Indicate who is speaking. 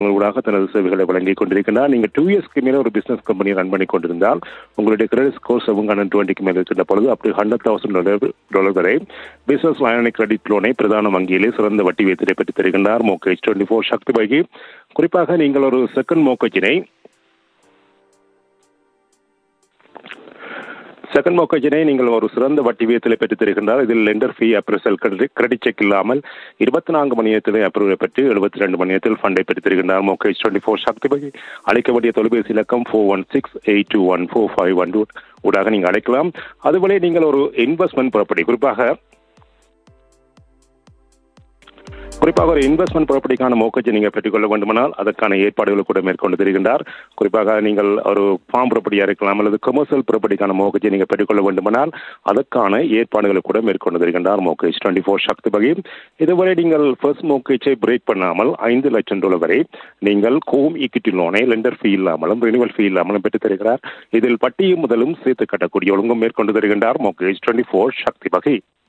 Speaker 1: ஊடாக தனது சேவைகளை வழங்கிக் கொண்டிருக்கின்றார் நீங்கள் டூ இயர்ஸ்க்கு மேலே ஒரு பிசினஸ் கம்பெனி ரன் பண்ணி கொண்டிருந்தால் உங்களுடைய கிரெடிட் ஸ்கோர் செவன் ஹண்ட்ரட் டுவெண்ட்டிக்கு மேலே இருக்கின்ற பொழுது up to hundred thousand dollar dollar வரை பிசினஸ் வாயனை கிரெடிட் லோனை பிரதான வங்கியிலே சிறந்த வட்டி வீதத்தை பெற்று தருகின்றார் மோக்கேஜ் டுவெண்ட்டி ஃபோர் சக்தி வகி குறிப்பாக நீங்கள் ஒரு செகண்ட் மோக்கேஜினை செகண்ட் மோக்கேஜினை நீங்கள் ஒரு சிறந்த வட்டி வீதத்தில் பெற்றுத் தருகின்றார் இதில் lender fee appraisal credit check இல்லாமல் இருபத்தி நான்கு மணி நேரத்திலே அப்ரூவல் பெற்று எழுபத்தி ரெண்டு மணி நேரத்தில் ஃபண்டை பெற்றுத் தருகின்றார் மோக்கேஜ் டுவெண்ட்டி ஃபோர் சக்தி வகை அழைக்க வேண்டிய தொலைபேசி இலக்கம் four one six eight two one four five one two ஊடாக நீங்கள் அழைக்கலாம் அதுபோல நீங்கள் ஒரு இன்வெஸ்ட்மெண்ட் ப்ராப்பர்ட்டி குறிப்பாக குறிப்பாக ஒரு இன்வெஸ்ட்மெண்ட் ப்ராப்பர்ட்டிக்கான மோக்கஜை நீங்கள் பெற்றுக்கொள்ள வேண்டுமானால் அதற்கான ஏற்பாடுகளை கூட மேற்கொண்டு தருகின்றார் குறிப்பாக நீங்கள் ஒரு ஃபார்ம் ப்ராப்பர்ட்டியாக இருக்கலாம் அல்லது கமர்ஷியல் ப்ராப்பர்ட்டிக்கான மோக்கஜை நீங்கள் பெற்றுக்கொள்ள வேண்டுமானால் அதற்கான ஏற்பாடுகளை கூட மேற்கொண்டு தருகின்றார் மோக்கேஜ் டுவெண்ட்டி ஃபோர் சக்தி வகை இதுவரை நீங்கள் ஃபர்ஸ்ட் மோக்கேஜை பிரேக் பண்ணாமல் ஐந்து லட்சம் டாலர் வரை நீங்கள் ஹோம் ஈக்விட்டி லோனை லெண்டர் ஃபீ இல்லாமலும் ரினிவல் ஃபீ இல்லாமலும் பெற்றுத் தருகிறார் இதில் வட்டியும் முதலும் சேர்த்து கட்டக்கூடிய ஒழுங்கும் மேற்கொண்டு தருகின்றார் மோக்கேஜ் டுவெண்ட்டி ஃபோர் சக்தி வகை